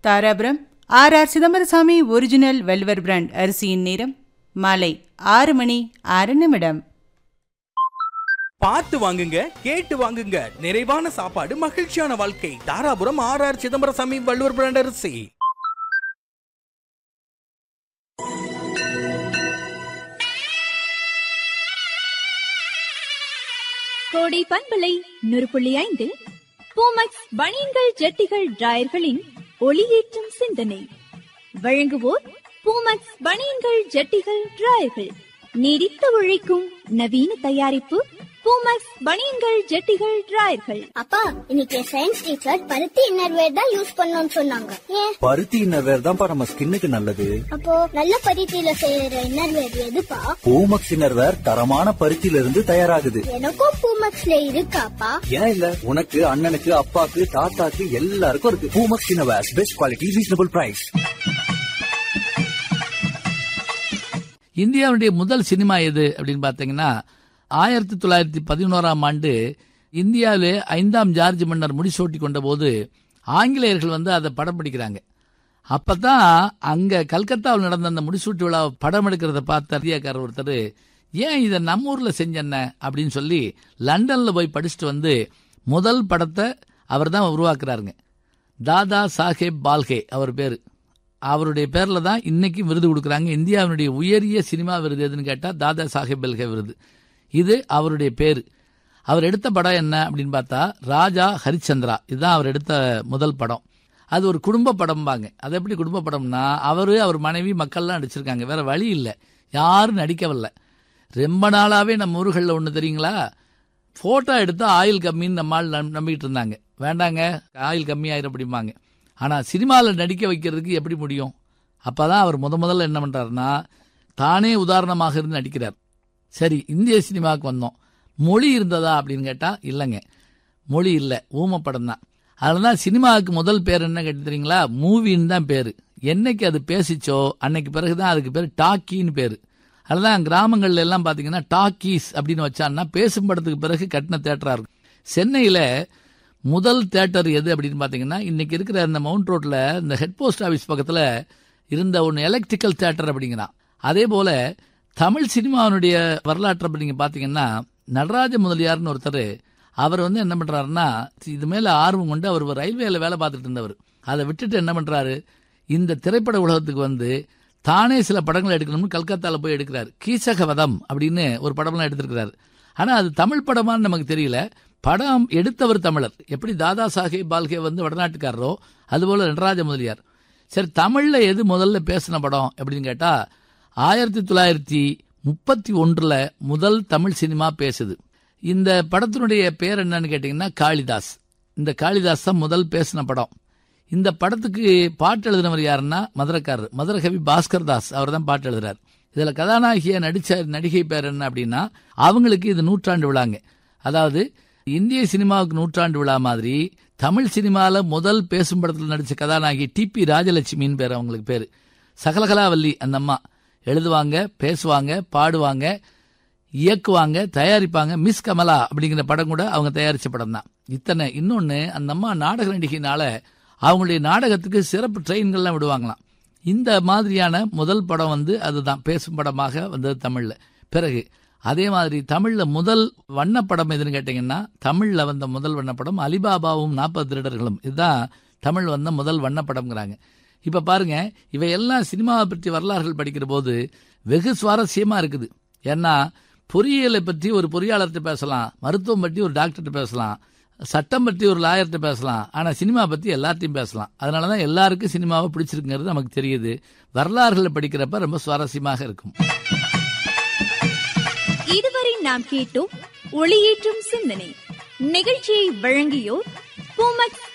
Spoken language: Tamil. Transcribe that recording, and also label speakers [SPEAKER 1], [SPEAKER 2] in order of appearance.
[SPEAKER 1] Dharapuram R R Chidambaraswamy original Valluvar brand அரிசியின் நேரம் மாலை ஆறு மணி ஆறு நிமிடம்
[SPEAKER 2] பார்த்து வாங்குங்க கேட்டு வாங்குங்க நிறைவான சாப்பாடு மகிழ்ச்சியான வாழ்க்கை Dharapuram R R Chidambaraswamy Valluvar brand அரிசி
[SPEAKER 3] கோடை பண்பலை நூறு புள்ளி ஐந்தில் பூமக்ஸ் பனியன்கள் ஜட்டிகள் டிராயர்களின் ஒளியேற்றும் சிந்தனை வழங்குவோர் பூமக்ஸ் பனியன்கள் ஜட்டிகள் டிராயர்கள் நீடித்து உழைக்கும் நவீன தயாரிப்பு பூமக்ஸ் பனியன்கள் ஜட்டிகள் டிராயர்கள்
[SPEAKER 4] அப்பா இன்னைக்கு சயின்ஸ் டீச்சர் பருத்தி இன்னர்வேர் தான் யூஸ் பண்ணணும்னு சொன்னாங்க ஏன்
[SPEAKER 5] பருத்தி இன்னர்வேர் தான்ப்பா நம்ம ஸ்கின்னுக்கு நல்லது
[SPEAKER 4] அப்போ நல்ல பருத்தியில செய்யற இன்னர்வேர் எதுப்பா
[SPEAKER 5] பூமக்ஸ் இன்னர்வேர் தரமான பருத்தியில இருந்து தயாராகுது
[SPEAKER 4] எனக்கும் பூமக்ஸ்ல இருக்காப்பா
[SPEAKER 5] ஏன் இல்ல உனக்கு அண்ணனுக்கு அப்பாக்கு தாத்தாக்கு எல்லாருக்கும் இருக்கு Poomex innerwear best quality reasonable price
[SPEAKER 6] இந்தியாவுடைய முதல் சினிமா எது அப்படின்னு பார்த்தீங்கன்னா ஆயிரத்தி தொள்ளாயிரத்தி பதினோராம் ஆண்டு இந்தியாவிலே ஐந்தாம் ஜார்ஜ் மன்னர் முடிசூட்டி கொண்ட போது ஆங்கிலேயர்கள் வந்து அதை படம் பிடிக்கிறாங்க அப்பதான் அங்க கல்கத்தாவில் நடந்த அந்த முடிசூட்டு விழாவை படம் எடுக்கிறத பார்த்த இந்தியாக்காரர் ஒருத்தர் ஏன் இதை நம்ம ஊர்ல செஞ்சென்ன அப்படின்னு சொல்லி லண்டன்ல போய் படிச்சுட்டு வந்து முதல் படத்தை அவர் தான் உருவாக்குறாருங்க தாதா சாஹேப் பால்கே அவர் பேரு அவருடைய பேர்ல தான் இன்னைக்கு விருது கொடுக்குறாங்க இந்தியாவினுடைய உயரிய சினிமா விருது எதுன்னு கேட்டா தாதா சாஹேப் பல்கே விருது இது அவருடைய பேரு அவர் எடுத்த படம் என்ன அப்படின்னு பார்த்தா ராஜா ஹரிச்சந்திரா இதுதான் அவர் எடுத்த முதல் படம் அது ஒரு குடும்ப படம்பாங்க அது எப்படி குடும்ப படம்னா அவரு அவர் மனைவி மக்கள்லாம் நடிச்சிருக்காங்க வேற வழி இல்லை யாரும் நடிக்கவில்லை ரொம்ப நாளாவே நம்ம ஊர்களில் ஒன்று தெரியுங்களா ஃபோட்டோ எடுத்தா ஆயில் கம்மின்னு நம்மால் நம் நம்பிக்கிட்டு இருந்தாங்க வேண்டாங்க ஆயில் கம்மியாயிரும் அப்படிம்பாங்க ஆனால் சினிமாவில் நடிக்க வைக்கிறதுக்கு எப்படி முடியும் அப்போ தான் அவர் முத முதல்ல என்ன பண்ணுறாருன்னா தானே உதாரணமாக இருந்து நடிக்கிறார் சரி இந்திய சினிமாவுக்கு வந்தோம் மொழி இருந்ததா அப்படின்னு கேட்டால் இல்லைங்க மொழி இல்லை ஊமப்படம் தான் அதில் தான் சினிமாவுக்கு முதல் பேர் என்ன கேட்டு தெரியுங்களா மூவின்னு தான் பேர் என்னைக்கு அது பேசிச்சோ அன்னைக்கு பிறகு தான் அதுக்கு பேர் டாக்கின்னு பேர் அதுதான் கிராமங்கள்ல எல்லாம் பார்த்தீங்கன்னா டாக்கீஸ் அப்படின்னு வச்சான்னா பேசும் படத்துக்கு பிறகு கட்டின தேட்டரா இருக்கும் சென்னையில் முதல் தேட்டர் எது அப்படின்னு பார்த்தீங்கன்னா இன்னைக்கு இருக்கிற இந்த மவுண்ட் ரோட்ல இந்த ஹெட் போஸ்ட் ஆஃபீஸ் பக்கத்தில் இருந்த ஒன்று எலக்ட்ரிக்கல் தேட்டர் அப்படிங்கிறான் அதே போல தமிழ் சினிமாவினுடைய வரலாற்றை அப்படி நீங்க பார்த்தீங்கன்னா நடராஜ முதலியார்னு ஒருத்தர் அவர் வந்து என்ன பண்றாருன்னா இது மேல ஆர்வம் கொண்டு அவர் ரயில்வேல வேலை பார்த்துட்டு இருந்தவர் அதை விட்டுட்டு என்ன பண்றாரு இந்த திரைப்பட உலகத்துக்கு வந்து தானே சில படங்களை எடுக்கணும்னு கல்கத்தால போய் எடுக்கிறார் கீசகவதம் அப்படின்னு ஒரு படம்லாம் எடுத்திருக்கிறாரு ஆனா அது தமிழ் படமான்னு நமக்கு தெரியல படம் எடுத்தவர் தமிழர் எப்படி தாதா சாஹேப் பால்கே வந்து வடநாட்டுக்காரரோ அதுபோல நடராஜ முதலியார் சரி தமிழ்ல எது முதல்ல பேசின படம் அப்படின்னு கேட்டா ஆயிரத்தி தொள்ளாயிரத்தி முப்பத்தி ஒன்றுல முதல் தமிழ் சினிமா பேசுது இந்த படத்தினுடைய பேர் என்னன்னு கேட்டீங்கன்னா காளிதாஸ் இந்த காளிதாஸ் தான் முதல் பேசின படம் இந்த படத்துக்கு பாட்டு எழுதினவர் யாருன்னா மதுரக்காரர் மதுரகவி பாஸ்கர் தாஸ் அவர் தான் பாட்டு எழுதுறார் இதுல கதாநாயகியா நடிச்ச நடிகை பேர் என்ன அப்படின்னா அவங்களுக்கு இது நூற்றாண்டு விழாங்க அதாவது இந்திய சினிமாவுக்கு நூற்றாண்டு விழா மாதிரி தமிழ் சினிமால முதல் பேசும் படத்தில் நடிச்ச கதாநாயகி டிபி ராஜலட்சுமின்னு பேர் அவங்களுக்கு பேரு சகலகலாவல்லி அந்த அம்மா எழுதுவாங்க பேசுவாங்க பாடுவாங்க இயக்குவாங்க தயாரிப்பாங்க மிஸ் கமலா அப்படிங்கிற படம் கூட அவங்க தயாரிச்ச படம் தான் இத்தனை இன்னொன்னு அந்த அம்மா நாடக நடிகையினால அவங்களுடைய நாடகத்துக்கு சிறப்பு ட்ரெயின்கள்லாம் விடுவாங்களாம் இந்த மாதிரியான முதல் படம் வந்து அதுதான் பேசும் படமாக வந்தது தமிழ்ல பிறகு அதே மாதிரி தமிழ்ல முதல் வண்ணப்படம் எதுன்னு கேட்டீங்கன்னா தமிழ்ல வந்த முதல் வண்ணப்படம் அலிபாபாவும் நாற்பது திருடர்களும் இதுதான் தமிழ் வந்த முதல் வண்ணப்படம்ங்கிறாங்க இப்ப பாருங்க இவையெல்லாம் சினிமாவை பற்றி வரலாறுகள் படிக்கிற போது வெகு சுவாரஸ்யமா இருக்குது ஏன்னா பொறியியலை பற்றி ஒரு பொறியாளர்கிட்ட பேசலாம் மருத்துவம் பற்றி ஒரு டாக்டர்கிட்ட பேசலாம் சட்டம் பற்றி ஒரு லாயர்கிட்ட பேசலாம் ஆனா சினிமா பத்தி எல்லாத்தையும் பேசலாம் அதனாலதான் எல்லாருக்கும் சினிமாவை பிடிச்சிருக்குங்கிறது நமக்கு தெரியுது வரலாறுகளை படிக்கிறப்ப ரொம்ப சுவாரஸ்யமாக இருக்கும்
[SPEAKER 3] இதுவரை நாம் கேட்டோம் ஒளியேற்றும் சிந்தனை நிகழ்ச்சியை வழங்கியோர் பூமக்ஸ்